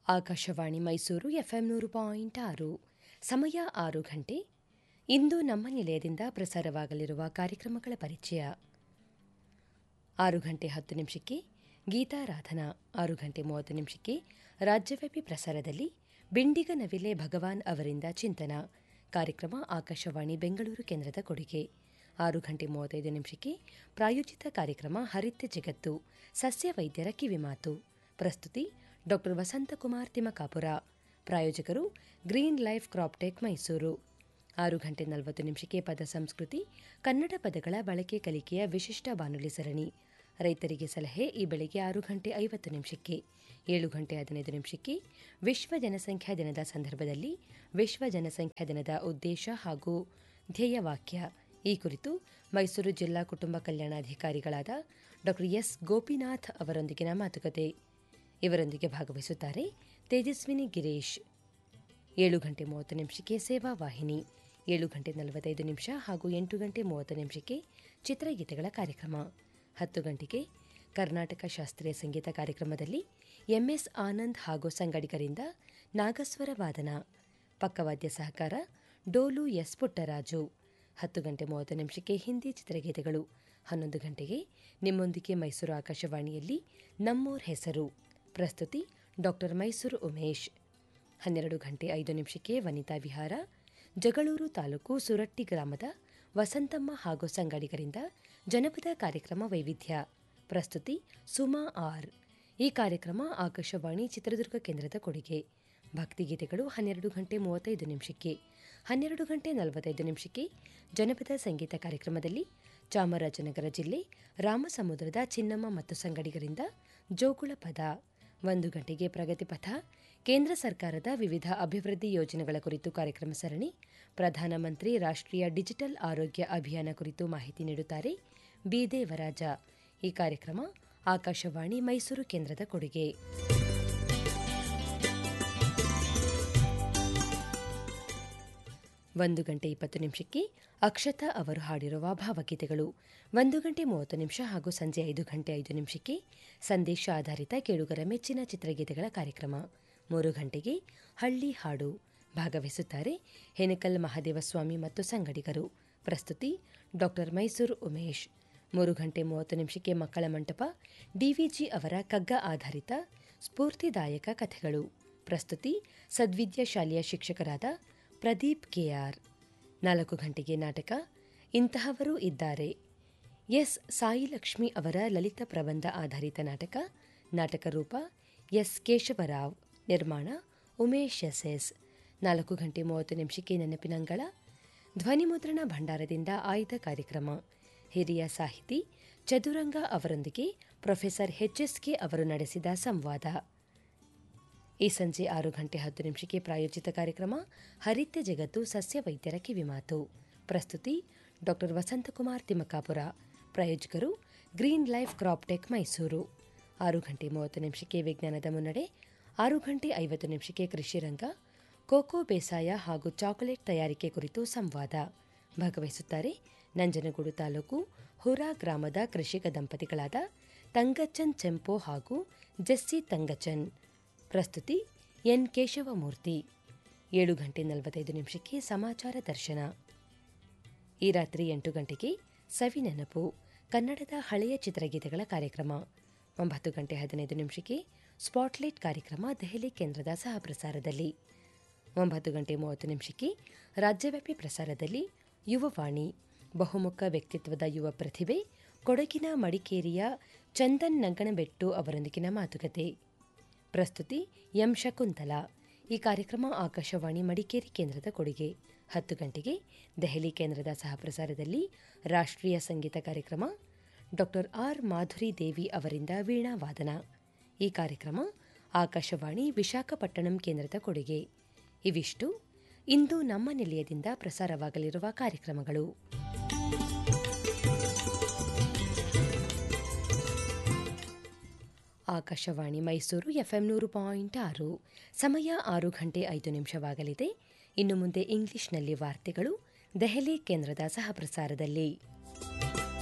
Akashvani Mysuru FM ನೂರು point ಆರು ಸಮಯ ಆರು ಗಂಟೆ ಇಂದು ನಮ್ಮ ನಿಲಯದಿಂದ ಪ್ರಸಾರವಾಗಲಿರುವ ಕಾರ್ಯಕ್ರಮಗಳ ಪರಿಚಯ ಆರು ಗಂಟೆ ಹತ್ತು ನಿಮಿಷಕ್ಕೆ ಗೀತಾರಾಧನಾ ಆರು ಗಂಟೆ ಮೂವತ್ತು ನಿಮಿಷಕ್ಕೆ ರಾಜ್ಯವ್ಯಾಪಿ ಪ್ರಸಾರದಲ್ಲಿ ಬಿಂಡಿಗ ನವಿಲೆ ಭಗವಾನ್ ಅವರಿಂದ ಚಿಂತನ ಕಾರ್ಯಕ್ರಮ ಆಕಾಶವಾಣಿ ಬೆಂಗಳೂರು ಕೇಂದ್ರದ ಕೊಡುಗೆ ಆರು ಗಂಟೆ ಮೂವತ್ತೈದು ನಿಮಿಷಕ್ಕೆ ಪ್ರಾಯೋಜಿತ ಕಾರ್ಯಕ್ರಮ ಹರಿತ್ಯ ಜಗತ್ತು ಸಸ್ಯ ವೈದ್ಯರ ಕಿವಿಮಾತು ಪ್ರಸ್ತುತಿ ಡಾ ವಸಂತಕುಮಾರ್ ತಿಮಕಾಪುರ ಪ್ರಾಯೋಜಕರು ಗ್ರೀನ್ ಲೈಫ್ ಕ್ರಾಪ್ಟೆಕ್ ಮೈಸೂರು ಆರು ಗಂಟೆ ನಲವತ್ತು ನಿಮಿಷಕ್ಕೆ ಪದ ಸಂಸ್ಕೃತಿ ಕನ್ನಡ ಪದಗಳ ಬಳಕೆ ಕಲಿಕೆಯ ವಿಶಿಷ್ಟ ಬಾನುಲಿ ಸರಣಿ ರೈತರಿಗೆ ಸಲಹೆ ಈ ಬೆಳಗ್ಗೆ ಆರು ಗಂಟೆ ಐವತ್ತು ನಿಮಿಷಕ್ಕೆ ಏಳು ಗಂಟೆ ಹದಿನೈದು ನಿಮಿಷಕ್ಕೆ ವಿಶ್ವ ಜನಸಂಖ್ಯಾ ದಿನದ ಸಂದರ್ಭದಲ್ಲಿ ವಿಶ್ವ ಜನಸಂಖ್ಯಾ ದಿನದ ಉದ್ದೇಶ ಹಾಗೂ ಧ್ಯೇಯವಾಕ್ಯ ಈ ಕುರಿತು ಮೈಸೂರು ಜಿಲ್ಲಾ ಕುಟುಂಬ ಕಲ್ಯಾಣಾಧಿಕಾರಿಗಳಾದ ಡಾ ಎಸ್ ಗೋಪಿನಾಥ್ ಅವರೊಂದಿಗಿನ ಮಾತುಕತೆ ಇವರೊಂದಿಗೆ ಭಾಗವಹಿಸುತ್ತಾರೆ ತೇಜಸ್ವಿನಿ ಗಿರೀಶ್ ಏಳು ಗಂಟೆ ಮೂವತ್ತು ನಿಮಿಷಕ್ಕೆ ಸೇವಾ ವಾಹಿನಿ ಏಳು ಗಂಟೆ ನಲವತ್ತೈದು ನಿಮಿಷ ಹಾಗೂ ಎಂಟು ಗಂಟೆ ಮೂವತ್ತು ನಿಮಿಷಕ್ಕೆ ಚಿತ್ರಗೀತೆಗಳ ಕಾರ್ಯಕ್ರಮ ಹತ್ತು ಗಂಟೆಗೆ ಕರ್ನಾಟಕ ಶಾಸ್ತ್ರೀಯ ಸಂಗೀತ ಕಾರ್ಯಕ್ರಮದಲ್ಲಿ ಎಂಎಸ್ ಆನಂದ್ ಹಾಗೂ ಸಂಗಡಿಗರಿಂದ ನಾಗಸ್ವರ ವಾದನ ಪಕ್ಕವಾದ್ಯ ಸಹಕಾರ ಡೋಲು ಎಸ್ ಪುಟ್ಟರಾಜು ಹತ್ತು ಗಂಟೆ ಮೂವತ್ತು ನಿಮಿಷಕ್ಕೆ ಹಿಂದಿ ಚಿತ್ರಗೀತೆಗಳು ಹನ್ನೊಂದು ಗಂಟೆಗೆ ನಿಮ್ಮೊಂದಿಗೆ ಮೈಸೂರು ಆಕಾಶವಾಣಿಯಲ್ಲಿ ನಮ್ಮೂರ್ ಹೆಸರು ಪ್ರಸ್ತುತಿ ಡಾಕ್ಟರ್ ಮೈಸೂರು ಉಮೇಶ್ ಹನ್ನೆರಡು ಗಂಟೆ ಐದು ನಿಮಿಷಕ್ಕೆ ವನಿತಾ ವಿಹಾರ ಜಗಳೂರು ತಾಲೂಕು ಸುರಟ್ಟಿ ಗ್ರಾಮದ ವಸಂತಮ್ಮ ಹಾಗೂ ಸಂಗಡಿಗರಿಂದ ಜನಪದ ಕಾರ್ಯಕ್ರಮ ವೈವಿಧ್ಯ ಪ್ರಸ್ತುತಿ ಸುಮಾ ಆರ್ ಈ ಕಾರ್ಯಕ್ರಮ ಆಕಾಶವಾಣಿ ಚಿತ್ರದುರ್ಗ ಕೇಂದ್ರದ ಕೊಡುಗೆ ಭಕ್ತಿಗೀತೆಗಳು ಹನ್ನೆರಡು ಗಂಟೆ ಮೂವತ್ತೈದು ನಿಮಿಷಕ್ಕೆ ಹನ್ನೆರಡು ಗಂಟೆ ನಲವತ್ತೈದು ನಿಮಿಷಕ್ಕೆ ಜನಪದ ಸಂಗೀತ ಕಾರ್ಯಕ್ರಮದಲ್ಲಿ ಚಾಮರಾಜನಗರ ಜಿಲ್ಲೆ ರಾಮಸಮುದ್ರದ ಚಿನ್ನಮ್ಮ ಮತ್ತು ಸಂಗಡಿಗರಿಂದ ಜೋಗುಳ ಪದ ಒಂದು ಗಂಟೆಗೆ ಪ್ರಗತಿ ಪಥ ಕೇಂದ್ರ ಸರ್ಕಾರದ ವಿವಿಧ ಅಭಿವೃದ್ಧಿ ಯೋಜನೆಗಳ ಕುರಿತು ಕಾರ್ಯಕ್ರಮ ಸರಣಿ ಪ್ರಧಾನಮಂತ್ರಿ ರಾಷ್ಟ್ರೀಯ ಡಿಜಿಟಲ್ ಆರೋಗ್ಯ ಅಭಿಯಾನ ಕುರಿತು ಮಾಹಿತಿ ನೀಡುತ್ತಾರೆ ಬಿ ದೇವರಾಜ ಈ ಕಾರ್ಯಕ್ರಮ ಆಕಾಶವಾಣಿ ಮೈಸೂರು ಕೇಂದ್ರದ ಕೊಡುಗೆ ಒಂದು ಗಂಟೆ ಇಪ್ಪತ್ತು ನಿಮಿಷಕ್ಕೆ ಅಕ್ಷತಾ ಅವರು ಹಾಡಿರುವ ಭಾವಗೀತೆಗಳು ಒಂದು ಗಂಟೆ ಮೂವತ್ತು ನಿಮಿಷ ಹಾಗೂ ಸಂಜೆ ಐದು ಗಂಟೆ ಐದು ನಿಮಿಷಕ್ಕೆ ಸಂದೇಶ ಆಧಾರಿತ ಕೇಳುಗರ ಮೆಚ್ಚಿನ ಚಿತ್ರಗೀತೆಗಳ ಕಾರ್ಯಕ್ರಮ ಮೂರು ಗಂಟೆಗೆ ಹಳ್ಳಿ ಹಾಡು ಭಾಗವಹಿಸುತ್ತಾರೆ ಹೆನಕಲ್ ಮಹಾದೇವಸ್ವಾಮಿ ಮತ್ತು ಸಂಗಡಿಗರು ಪ್ರಸ್ತುತಿ ಡಾಕ್ಟರ್ ಮೈಸೂರು ಉಮೇಶ್ ಮೂರು ಗಂಟೆ ಮೂವತ್ತು ನಿಮಿಷಕ್ಕೆ ಮಕ್ಕಳ ಮಂಟಪ ಡಿವಿಜಿ ಅವರ ಕಗ್ಗ ಆಧಾರಿತ ಸ್ಫೂರ್ತಿದಾಯಕ ಕಥೆಗಳು ಪ್ರಸ್ತುತಿ ಸದ್ವಿದ್ಯಾ ಶಾಲೆಯ ಶಿಕ್ಷಕರಾದ ಪ್ರದೀಪ್ ಕೆಆರ್ ನಾಲ್ಕು ಗಂಟೆಗೆ ನಾಟಕ ಇಂತಹವರೂ ಇದ್ದಾರೆ ಎಸ್ ಸಾಯಿಲಕ್ಷ್ಮಿ ಅವರ ಲಲಿತ ಪ್ರಬಂಧ ಆಧಾರಿತ ನಾಟಕ ನಾಟಕ ರೂಪ ಎಸ್ ಕೇಶವರಾವ್ ನಿರ್ಮಾಣ ಉಮೇಶ್ ಎಸ್ ಎಸ್ ನಾಲ್ಕು ಗಂಟೆ ಮೂವತ್ತು ನಿಮಿಷಕ್ಕೆ ನೆನಪಿನಂಗಳ ಧ್ವನಿಮುದ್ರಣ ಭಂಡಾರದಿಂದ ಆಯ್ದ ಕಾರ್ಯಕ್ರಮ ಹಿರಿಯ ಸಾಹಿತಿ ಚದುರಂಗ ಅವರೊಂದಿಗೆ ಪ್ರೊಫೆಸರ್ ಎಚ್ಎಸ್ಕೆ ಅವರು ನಡೆಸಿದ ಸಂವಾದ ಈ ಸಂಜೆ ಆರು ಗಂಟೆ ಹತ್ತು ನಿಮಿಷಕ್ಕೆ ಪ್ರಾಯೋಜಿತ ಕಾರ್ಯಕ್ರಮ ಹರಿತ್ಯ ಜಗತ್ತು ಸಸ್ಯ ವೈದ್ಯರ ಕಿವಿಮಾತು ಪ್ರಸ್ತುತಿ ಡಾಕ್ಟರ್ ವಸಂತಕುಮಾರ್ ತಿಮಕಾಪುರ ಪ್ರಾಯೋಜಕರು ಗ್ರೀನ್ ಲೈಫ್ ಕ್ರಾಪ್ಟೆಕ್ ಮೈಸೂರು ಆರು ಗಂಟೆ ಮೂವತ್ತು ನಿಮಿಷಕ್ಕೆ ವಿಜ್ಞಾನದ ಮುನ್ನಡೆ ಆರು ಗಂಟೆ ಐವತ್ತು ನಿಮಿಷಕ್ಕೆ ಕೃಷಿ ರಂಗ ಕೋಕೋ ಬೇಸಾಯ ಹಾಗೂ ಚಾಕೊಲೇಟ್ ತಯಾರಿಕೆ ಕುರಿತು ಸಂವಾದ ಭಾಗವಹಿಸುತ್ತಾರೆ ನಂಜನಗೂಡು ತಾಲೂಕು ಹುರಾ ಗ್ರಾಮದ ಕೃಷಿಕ ದಂಪತಿಗಳಾದ ತಂಗಚನ್ ಚೆಂಪೋ ಹಾಗೂ ಜೆಸ್ಸಿ ತಂಗಚನ್ ಪ್ರಸ್ತುತಿ ಎನ್ ಕೇಶವಮೂರ್ತಿ ಏಳು ಗಂಟೆ ನಲವತ್ತೈದು ನಿಮಿಷಕ್ಕೆ ಸಮಾಚಾರ ದರ್ಶನ ಈ ರಾತ್ರಿ ಎಂಟು ಗಂಟೆಗೆ ಸವಿ ನೆನಪು ಕನ್ನಡದ ಹಳೆಯ ಚಿತ್ರಗೀತೆಗಳ ಕಾರ್ಯಕ್ರಮ ಒಂಬತ್ತು ಗಂಟೆ ಹದಿನೈದು ನಿಮಿಷಕ್ಕೆ ಸ್ಪಾಟ್ಲೈಟ್ ಕಾರ್ಯಕ್ರಮ ದೆಹಲಿ ಕೇಂದ್ರದ ಸಹ ಪ್ರಸಾರದಲ್ಲಿ ಒಂಬತ್ತು ಗಂಟೆ ಮೂವತ್ತು ನಿಮಿಷಕ್ಕೆ ರಾಜ್ಯವ್ಯಾಪಿ ಪ್ರಸಾರದಲ್ಲಿ ಯುವವಾಣಿ ಬಹುಮುಖ ವ್ಯಕ್ತಿತ್ವದ ಯುವ ಪ್ರತಿಭೆ ಕೊಡಗಿನ ಮಡಿಕೇರಿಯ ಚಂದನ್ ನಂಗನಬೆಟ್ಟು ಅವರೊಂದಿಗಿನ ಮಾತುಕತೆ ಪ್ರಸ್ತುತಿ ಎಂ ಶಕುಂತಲಾ ಈ ಕಾರ್ಯಕ್ರಮ ಆಕಾಶವಾಣಿ ಮಡಿಕೇರಿ ಕೇಂದ್ರದ ಕೊಡುಗೆ ಹತ್ತು ಗಂಟೆಗೆ ದೆಹಲಿ ಕೇಂದ್ರದ ಸಹಪ್ರಸಾರದಲ್ಲಿ ರಾಷ್ಟ್ರೀಯ ಸಂಗೀತ ಕಾರ್ಯಕ್ರಮ ಡಾಕ್ಟರ್ ಆರ್ ಮಾಧುರಿ ದೇವಿ ಅವರಿಂದ ವೀಣಾ ವಾದನ ಈ ಕಾರ್ಯಕ್ರಮ ಆಕಾಶವಾಣಿ ವಿಶಾಖಪಟ್ಟಣಂ ಕೇಂದ್ರದ ಕೊಡುಗೆ ಇವಿಷ್ಟು ಇಂದು ನಮ್ಮ ನಿಲಯದಿಂದ ಪ್ರಸಾರವಾಗಲಿರುವ ಕಾರ್ಯಕ್ರಮಗಳು ಆಕಾಶವಾಣಿ ಮೈಸೂರು ಎಫ್ಎಂ ನೂರು ಪಾಯಿಂಟ್ ಆರು ಸಮಯ ಆರು ಗಂಟೆ ಐದು ನಿಮಿಷವಾಗಲಿದೆ ಇನ್ನು ಮುಂದೆ ಇಂಗ್ಲಿಷ್ನಲ್ಲಿ ವಾರ್ತೆಗಳು ದೆಹಲಿ ಕೇಂದ್ರದ ಸಹ ಪ್ರಸಾರದಲ್ಲಿ